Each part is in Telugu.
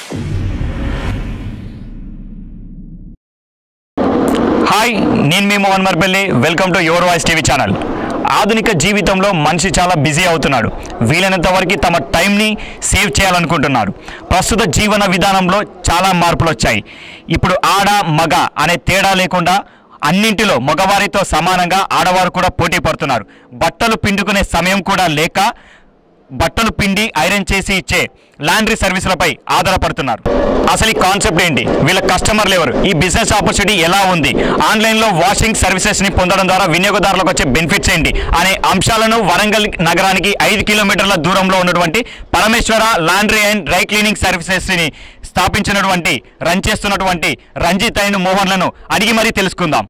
హాయ్ నేను మీ Mohan Marbelli welcome to your voice TV channel ఆధునిక జీవితంలో మనిషి చాలా బిజీ అవుతున్నాడు వీలైనంత వరకు తమ టైంని సేవ్ చేయాలనుకుంటున్నారు ప్రస్తుత జీవన విధానంలో చాలా మార్పులు వచ్చాయి ఇప్పుడు ఆడ మగ అనే తేడా లేకుండా అన్నింటిలో మగవారితో సమానంగా ఆడవారు కూడా పోటీ పడుతున్నారు బట్టలు పిండుకునే సమయం కూడా లేక బట్టలు పిండి ఐరన్ చేసి ఇచ్చే లాండ్రీ సర్వీసులపై ఆధారపడుతున్నారు అసలు ఈ కాన్సెప్ట్ ఏంటి వీళ్ళ కస్టమర్లు ఎవరు ఈ బిజినెస్ ఆపర్చునిటీ ఎలా ఉంది ఆన్లైన్లో వాషింగ్ సర్వీసెస్ ని పొందడం ద్వారా వినియోగదారులకు వచ్చే బెనిఫిట్స్ ఏంటి అనే అంశాలను వరంగల్ నగరానికి ఐదు కిలోమీటర్ల దూరంలో ఉన్నటువంటి Parameshwara laundry and dry cleaning services ని స్థాపించినటువంటి రన్ చేస్తున్నటువంటి రంజిత్ అండ్ మోహన్లను అడిగి మరీ తెలుసుకుందాం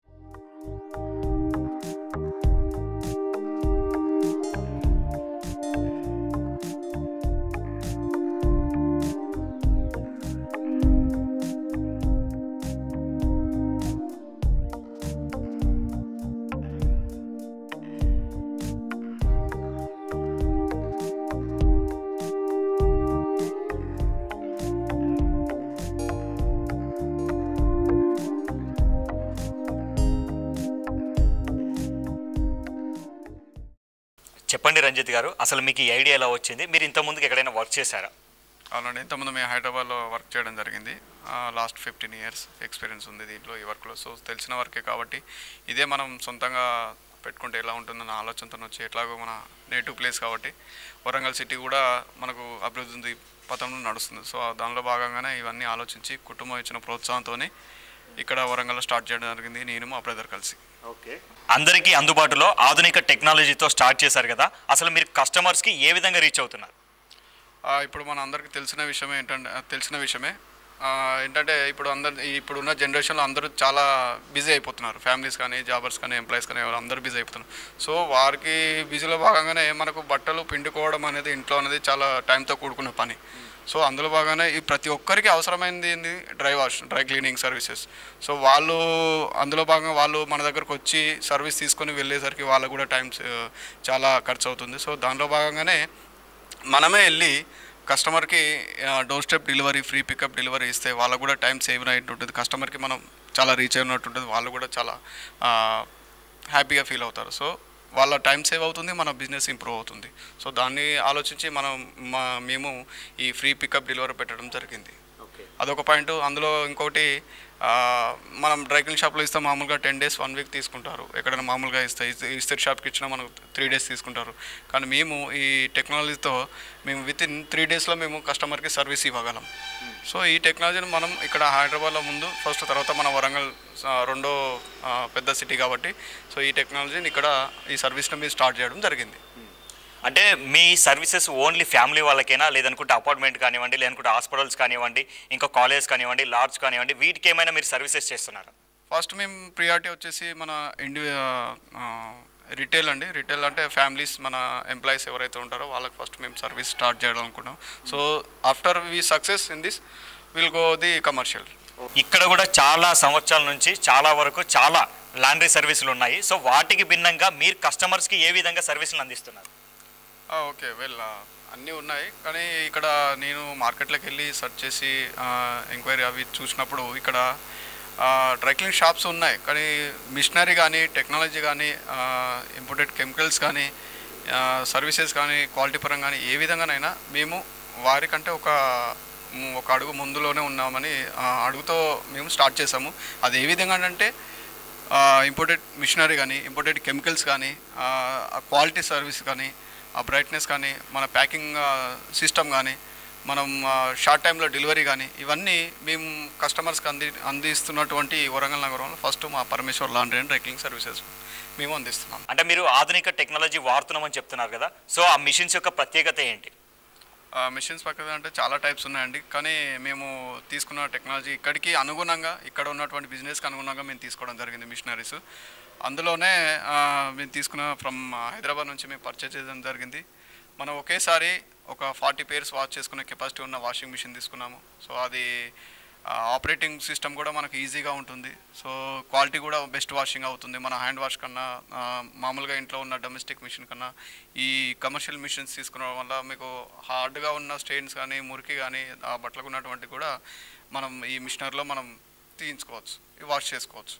చెప్పండి రంజిత్ గారు అసలు మీకు ఈ ఐడియా ఎలా వచ్చింది మీరు ఇంత ముందుకు ఎక్కడైనా వర్క్ చేశారా అవునండి ఇంతకుముందు మేము హైదరాబాద్లో వర్క్ చేయడం జరిగింది లాస్ట్ ఫిఫ్టీన్ ఇయర్స్ ఎక్స్పీరియన్స్ ఉంది దీంట్లో ఈ వర్క్లో సో తెలిసిన వర్కే కాబట్టి ఇదే మనం సొంతంగా పెట్టుకుంటే ఎలా ఉంటుందన్న ఆలోచనతో వచ్చి ఎట్లాగో మన నేటివ్ ప్లేస్ కాబట్టి వరంగల్ సిటీ కూడా మనకు అభివృద్ధి పథంలో నడుస్తుంది సో దానిలో భాగంగానే ఇవన్నీ ఆలోచించి కుటుంబం ఇచ్చిన ప్రోత్సాహంతో ఇక్కడ వరంగల్లో స్టార్ట్ చేయడం జరిగింది నేను మా బ్రదర్ కలిసి ఓకే అందరికీ అందుబాటులో ఆధునిక టెక్నాలజీతో స్టార్ట్ చేశారు కదా అసలు మీరు కస్టమర్స్కి ఏ విధంగా రీచ్ అవుతున్నారు ఆ, ఇప్పుడు మన అందరికీ తెలిసిన విషయమే ఏంటంటే తెలిసిన విషయమే ఆ, ఏంటంటే ఇప్పుడు అందరు ఇప్పుడు ఉన్న జనరేషన్లో అందరూ చాలా బిజీ అయిపోతున్నారు ఫ్యామిలీస్ కానీ జాబర్స్ కానీ ఎంప్లాయీస్ కానీ ఎవరు అందరూ బిజీ అయిపోతున్నారు సో వారికి బిజీలో భాగంగానే మనకు బట్టలు పిండుకోవడం అనేది ఇంట్లో అనేది చాలా టైంతో కూడుకున్న పని సో అందులో భాగంగానే ఈ ప్రతి ఒక్కరికి అవసరమైనది ఏంది dry wash dry cleaning services so వాళ్ళు అందులో భాగంగా వాళ్ళు మన దగ్గరకు వచ్చి సర్వీస్ తీసుకొని వెళ్ళేసరికి వాళ్ళకు కూడా టైం చాలా ఖర్చు అవుతుంది సో దానిలో భాగంగానే మనమే వెళ్ళి కస్టమర్కి door step delivery free pickup delivery ఇస్తే వాళ్ళకు కూడా టైం సేవ్ అయినట్టు ఉంటుంది కస్టమర్కి మనం చాలా రీచ్ అయినట్టు ఉంటుంది వాళ్ళు కూడా చాలా హ్యాపీగా ఫీల్ అవుతారు సో వాళ్ళ టైం సేవ్ అవుతుంది మన బిజినెస్ ఇంప్రూవ్ అవుతుంది సో దాన్ని ఆలోచించి మనం మా మేము ఈ ఫ్రీ పికప్ డెలివరీ పెట్టడం జరిగింది అదొక పాయింట్ అందులో ఇంకోటి ఆ, మనం డ్రై క్లీన్ షాప్లో ఇస్తే మామూలుగా టెన్ డేస్ వన్ వీక్ తీసుకుంటారు ఎక్కడైనా మామూలుగా ఇస్తే ఇస్తర్ షాప్కి ఇచ్చినా మనకు త్రీ డేస్ తీసుకుంటారు కానీ మేము ఈ టెక్నాలజీతో మేము విత్ ఇన్ త్రీ డేస్లో మేము కస్టమర్కి సర్వీస్ ఇవ్వగలం సో ఈ టెక్నాలజీని మనం ఇక్కడ హైదరాబాద్లో ముందు ఫస్ట్ తర్వాత మన వరంగల్ ఆ, రెండో ఆ, పెద్ద సిటీ కాబట్టి సో ఈ టెక్నాలజీని ఇక్కడ ఈ సర్వీస్ని మేము స్టార్ట్ చేయడం జరిగింది అంటే మీ సర్వీసెస్ ఓన్లీ ఫ్యామిలీ వాళ్ళకేనా లేదనుకుంటే అపార్ట్మెంట్ కానివ్వండి లేదనుకుంటే హాస్పిటల్స్ కానివ్వండి ఇంకా కాలేజ్ కానివ్వండి లాడ్జ్ కానివ్వండి వీటికి ఏమైనా మీరు సర్వీసెస్ చేస్తున్నారా ఫస్ట్ మేము ప్రియారిటీ వచ్చేసి మన ఇండి రిటైల్ అండి రిటైల్ అంటే ఫ్యామిలీస్ మన ఎంప్లాయీస్ ఎవరైతే ఉంటారో వాళ్ళకి ఫస్ట్ మేము సర్వీస్ స్టార్ట్ చేయడం అనుకున్నాం so after we success in this will go the commercial ఇక్కడ కూడా చాలా సంవత్సరాల నుంచి చాలా వరకు చాలా లాండ్రీ సర్వీసులు ఉన్నాయి సో వాటికి భిన్నంగా మీరు కస్టమర్స్కి ఏ విధంగా సర్వీసులు అందిస్తున్నారు ఓకే వెల్ అన్నీ ఉన్నాయి కానీ ఇక్కడ నేను మార్కెట్లోకి వెళ్ళి సెర్చ్ చేసి ఎంక్వైరీ అవి చూసినప్పుడు ఇక్కడ డ్రై క్లీన్ షాప్స్ ఉన్నాయి కానీ మిషనరీ కానీ టెక్నాలజీ కానీ ఇంపోర్టెడ్ కెమికల్స్ కానీ సర్వీసెస్ కానీ క్వాలిటీ పరంగా కానీ ఏ విధంగానైనా మేము వారికంటే ఒక ము- ఒక అడుగు ముందులోనే ఉన్నామని ఆ, అడుగుతో మేము స్టార్ట్ చేసాము అది ఏ విధంగా అంటే ఇంపోర్టెడ్ మిషనరీ కానీ ఇంపోర్టెడ్ కెమికల్స్ కానీ ఆ క్వాలిటీ సర్వీస్ కానీ ఆ బ్రైట్నెస్ కానీ మన ప్యాకింగ్ సిస్టమ్ కానీ మనం షార్ట్ టైంలో డెలివరీ కానీ ఇవన్నీ మేము కస్టమర్స్కి అంది అందిస్తున్నటువంటి ఈ వరంగల్ నగరంలో ఫస్ట్ మా Parameshwar laundry and dry cleaning services మేము అందిస్తున్నాం అంటే మీరు ఆధునిక టెక్నాలజీ వాడుతున్నామని చెప్తున్నారు కదా సో ఆ మిషన్స్ యొక్క ప్రత్యేకత ఏంటి మిషన్స్ పక్కన అంటే చాలా టైప్స్ ఉన్నాయండి కానీ మేము తీసుకున్న టెక్నాలజీ ఇక్కడికి అనుగుణంగా ఇక్కడ ఉన్నటువంటి బిజినెస్కి అనుగుణంగా మేము తీసుకోవడం జరిగింది మిషనరీస్ అందులోనే ఆ, మేము తీసుకున్న ఫ్రమ్ హైదరాబాద్ నుంచి మేము పర్చేజ్ చేయడం జరిగింది మనం ఒకేసారి ఒక ఫార్టీ పేర్స్ వాష్ చేసుకునే కెపాసిటీ ఉన్న వాషింగ్ మిషన్ తీసుకున్నాము సో అది ఆపరేటింగ్ సిస్టమ్ కూడా మనకు ఈజీగా ఉంటుంది సో క్వాలిటీ కూడా బెస్ట్ వాషింగ్ అవుతుంది మన హ్యాండ్ వాష్ కన్నా ఆ, మామూలుగా ఇంట్లో ఉన్న డొమెస్టిక్ మిషన్ కన్నా ఈ కమర్షియల్ మిషన్స్ తీసుకున్న వల్ల మీకు హార్డ్గా ఉన్న స్టెయిన్స్ కానీ మురికి కానీ ఆ బట్టలకు ఉన్నటువంటి కూడా మనం ఈ మిషనర్లో మనం తీయించుకోవచ్చు వాష్ చేసుకోవచ్చు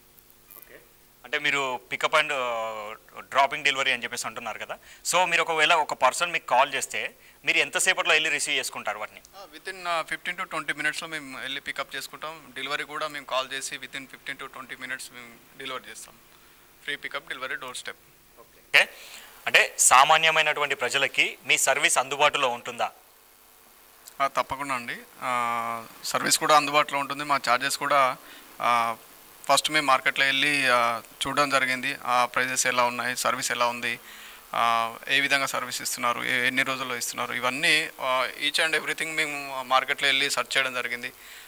అంటే మీరు పికప్ అండ్ డ్రాపింగ్ డెలివరీ అని చెప్పేసి అంటున్నారు కదా సో మీరు ఒకవేళ ఒక పర్సన్ మీకు కాల్ చేస్తే మీరు ఎంతసేపట్లో వెళ్ళి రిసీవ్ చేసుకుంటారు వాటిని within fifteen to twenty మినిట్స్లో మేము వెళ్ళి పికప్ చేసుకుంటాం డెలివరీ కూడా మేము కాల్ చేసి within fifteen to twenty minutes మేము డెలివరీ చేస్తాం free pickup delivery door step okay అంటే సామాన్యమైనటువంటి ప్రజలకి మీ సర్వీస్ అందుబాటులో ఉంటుందా తప్పకుండా అండి ఆ, సర్వీస్ కూడా అందుబాటులో ఉంటుంది మా ఛార్జెస్ కూడా ఆ, ఫస్ట్ మేము మార్కెట్లో వెళ్ళి ఆ, చూడడం జరిగింది ఆ ప్రైజెస్ ఎలా ఉన్నాయి సర్వీస్ ఎలా ఉంది ఆ, ఏ విధంగా సర్వీస్ ఇస్తున్నారు ఏ- ఎన్ని రోజుల్లో ఇస్తున్నారు ఇవన్నీ ఈచ్ అండ్ ఎవ్రీథింగ్ మేము మార్కెట్లో వెళ్ళి సెర్చ్ చేయడం జరిగింది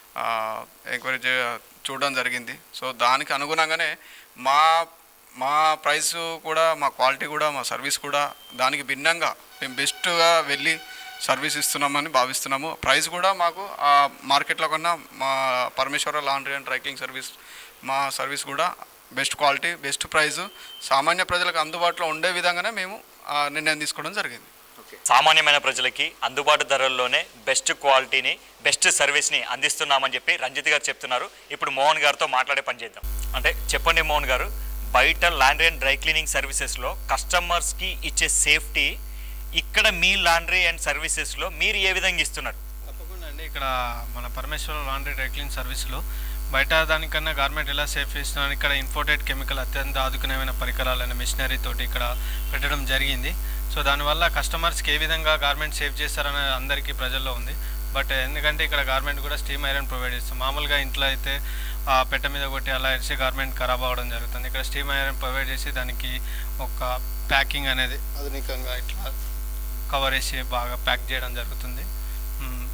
ఎంక్వైరీ చే చూడడం జరిగింది సో దానికి అనుగుణంగానే మా మా ప్రైస్ కూడా మా క్వాలిటీ కూడా మా సర్వీస్ కూడా దానికి భిన్నంగా మేము బెస్ట్గా వెళ్ళి సర్వీస్ ఇస్తున్నామని భావిస్తున్నాము ప్రైస్ కూడా మాకు ఆ మార్కెట్లో కన్నా మా Parameshwara laundry and dry cleaning service మా సర్వీస్ కూడా బెస్ట్ క్వాలిటీ బెస్ట్ ప్రైస్ సామాన్య ప్రజలకు అందుబాటులో ఉండే విధంగానే మేము ఆ నిర్ణయం తీసుకోవడం జరిగింది సామాన్యమైన ప్రజలకి అందుబాటు ధరల్లోనే బెస్ట్ క్వాలిటీని బెస్ట్ సర్వీస్ని అందిస్తున్నామని చెప్పి రంజిత్ గారు చెప్తున్నారు ఇప్పుడు మోహన్ గారితో మాట్లాడే పని చేద్దాం అంటే చెప్పండి మోహన్ గారు బయట లాండ్రీ అండ్ డ్రై క్లీనింగ్ సర్వీసెస్లో కస్టమర్స్కి ఇచ్చే సేఫ్టీ ఇక్కడ మీ లాండ్రీ అండ్ సర్వీసెస్లో మీరు ఏ విధంగా ఇస్తున్నారు తప్పకుండా అండి ఇక్కడ మన పరమేశ్వర లాండ్రీ డ్రై క్లీన్ సర్వీస్లో బయట దానికన్నా గార్మెంట్ ఎలా సేఫ్ చేస్తున్నాను ఇక్కడ ఇంపోర్టెడ్ కెమికల్ అత్యంత ఆధునికమైన పరికరాలైన మిషనరీ తోటి ఇక్కడ పెట్టడం జరిగింది సో దానివల్ల కస్టమర్స్కి ఏ విధంగా గార్మెంట్ సేఫ్ చేస్తారనే అందరికీ ప్రజల్లో ఉంది బట్ ఎందుకంటే ఇక్కడ గార్మెంట్ కూడా స్టీమ్ ఐరన్ ప్రొవైడ్ చేస్తాం మామూలుగా ఇంట్లో అయితే ఆ పెట్ట మీద కొట్టి అలా ఇచ్చి గార్మెంట్ ఖరాబ్ అవ్వడం జరుగుతుంది ఇక్కడ స్టీమ్ ఐరన్ ప్రొవైడ్ చేసి దానికి ఒక ప్యాకింగ్ అనేది ఆధునికంగా ఇట్లా కవర్ వేసి బాగా ప్యాక్ చేయడం జరుగుతుంది మ్మ్.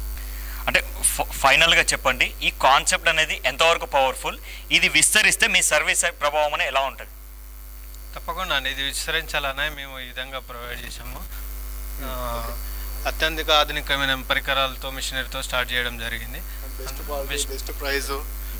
అంటే ఫ- ఫైనల్గా చెప్పండి ఈ కాన్సెప్ట్ అనేది ఎంతవరకు పవర్ఫుల్ ఇది విస్తరిస్తే మీ సర్వీస్ ప్రభావం అనేది ఎలా ఉంటుంది తప్పకుండా అండి ఇది విస్తరించాలనే మేము ఈ విధంగా ప్రొవైడ్ చేసాము ఆ, అత్యంత ఆధునికమైన పరికరాలతో మిషనరీతో స్టార్ట్ చేయడం జరిగింది బెస్ట్ క్వాలిటీ బెస్ట్ ప్రైస్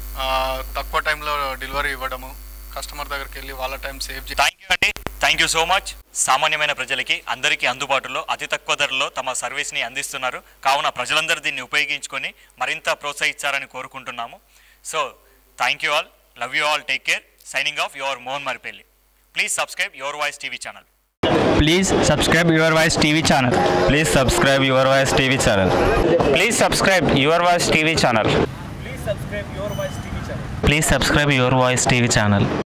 తక్కువ టైంలో డెలివరీ ఇవ్వడము కస్టమర్ దగ్గరికి వెళ్ళి వాళ్ళ టైం సేవ్ చే థ్యాంక్ యూ అండి థ్యాంక్ యూ సో మచ్ సామాన్యమైన ప్రజలకి అందరికీ అందుబాటులో అతి తక్కువ ధరలో తమ సర్వీస్ని అందిస్తున్నారు కావున ప్రజలందరూ దీన్ని ఉపయోగించుకొని మరింత ప్రోత్సహించారని కోరుకుంటున్నాము so thank you all love you all take care signing off your Mohan Maripalli please subscribe your voice TV channel Please subscribe your voice TV channel. Please subscribe your voice TV channel. Please subscribe your voice TV channel. Please subscribe your voice TV channel.